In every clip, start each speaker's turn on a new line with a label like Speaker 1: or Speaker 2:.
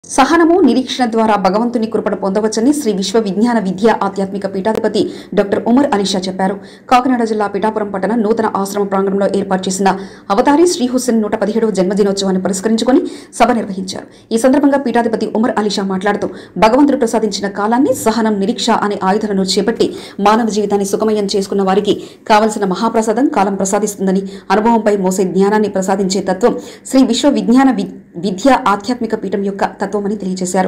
Speaker 1: సహనము నిరీక్షణ ద్వారా భగవంతుని కృపణ పొందవచ్చని శ్రీ విశ్వ విజ్ఞాన విద్యా ఆధ్యాత్మిక పీఠాధిపతి డాక్టర్ ఉమర్ అలీషా చెప్పారు కాకినాడ జిల్లా పిఠాపురం పట్టణ నూతన ఆశ్రమ ప్రాంగణంలో ఏర్పాటు చేసిన అవతారి శ్రీ హుస్సేన్ నూట పదిహేడవ జన్మదినోత్సవాన్ని పురస్కరించుకొని సభ నిర్వహించారు ఈ సందర్భంగా పీఠాధిపతి ఉమర్ అలీషా మాట్లాడుతూ భగవంతుడు ప్రసాదించిన కాలాన్ని సహనం నిరీక్ష అనే ఆయుధాలను చేపట్టి మానవ జీవితాన్ని సుఖమయం చేసుకున్న వారికి కావలసిన మహాప్రసాదం కాలం ప్రసాదిస్తుందని అనుభవంపై మోసే జ్ఞానాన్ని ప్రసాదించే తత్వం శ్రీ విశ్వ విజ్ఞాన వి- విద్యా ఆధ్యాత్మిక పీఠం యొక్క తత్వమని తెలియజేశారు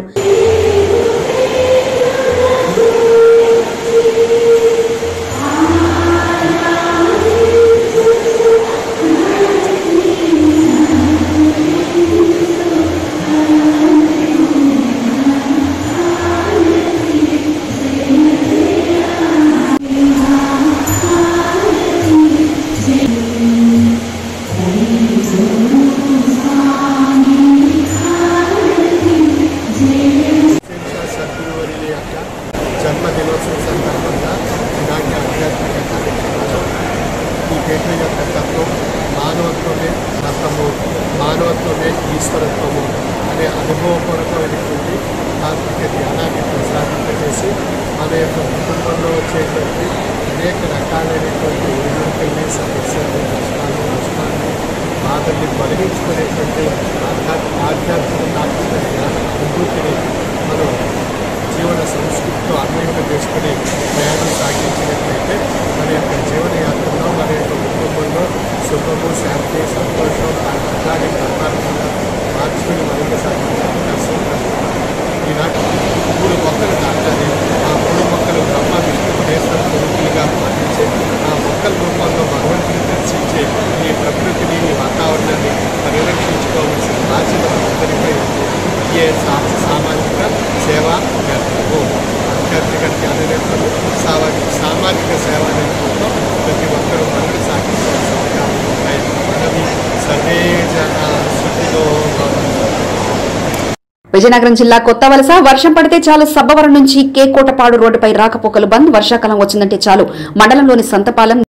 Speaker 2: శిక్షా సద్గురువర్యుల యొక్క జన్మదినోత్సవం సందర్భంగా ఇలాంటి ఆధ్యాత్మిక కార్యక్రమాలు ఈ పేట యొక్క తత్వం మానవత్వమే రథము మానవత్వమే ఈశ్వరత్వము అనే అనుభవపూర్వకమైనటువంటి తాత్విక ధ్యానాన్ని ప్రసాదింపజేసి మన యొక్క కుటుంబంలో వచ్చేటువంటి అనేక రకాలైనటువంటి ఒడిదుడుకుల్ని సమస్యలు కష్టాలు నష్టాలు బాధల్ని తొలగించుకునేటువంటి ఆధ్యాత్మిక ఆధ్యాత్మిక తాత్విక జ్ఞాన అనుభూతిని మనం జీవన సంస్కృతితో అన్వయం చేసుకుని ప్రయాణం సాగించినట్లయితే మన యొక్క జీవన యాత్రలో మన యొక్క కుటుంబంలో సుఖము శాంతి సంతోషం అట్లాగే కర్మాత్మక మార్చుకుని మనకి సాగించే అవకాశం కలుగుతుంది ఈనాటి మూడు మొక్కలు దాటాలి ఆ మూడు మొక్కలు బ్రహ్మ విష్ణు మహేశ్వర స్వరూపులుగా భావించి ఆ మొక్కల రూపంలో భగవంతుని దర్శించి ఈ ప్రకృతిని ఈ వాతావరణాన్ని పరిరక్షించుకోవాల్సిన బాధ్యత మనందరిపై ఉంది ఏ సా సామాజిక సేవా నేర్పము ఆధ్యాత్మిక జ్ఞాన నేర్పము సామాజిక సామాజిక సేవా నేర్పంలో ప్రతి ఒక్కరూ మనల్ని సాగించాల్సిందిగా ఆయన మనవి సర్వే జన సుఖిలో భవంతు.
Speaker 1: విజయనగరం జిల్లా కొత్త వలస వర్షం పడితే చాలు సబ్బవరం నుంచి కే కోటపాడు రోడ్డుపై రాకపోకలు బంద్ వర్షాకాలం వచ్చిందంటే చాలు మండలంలోని సంతపాలెం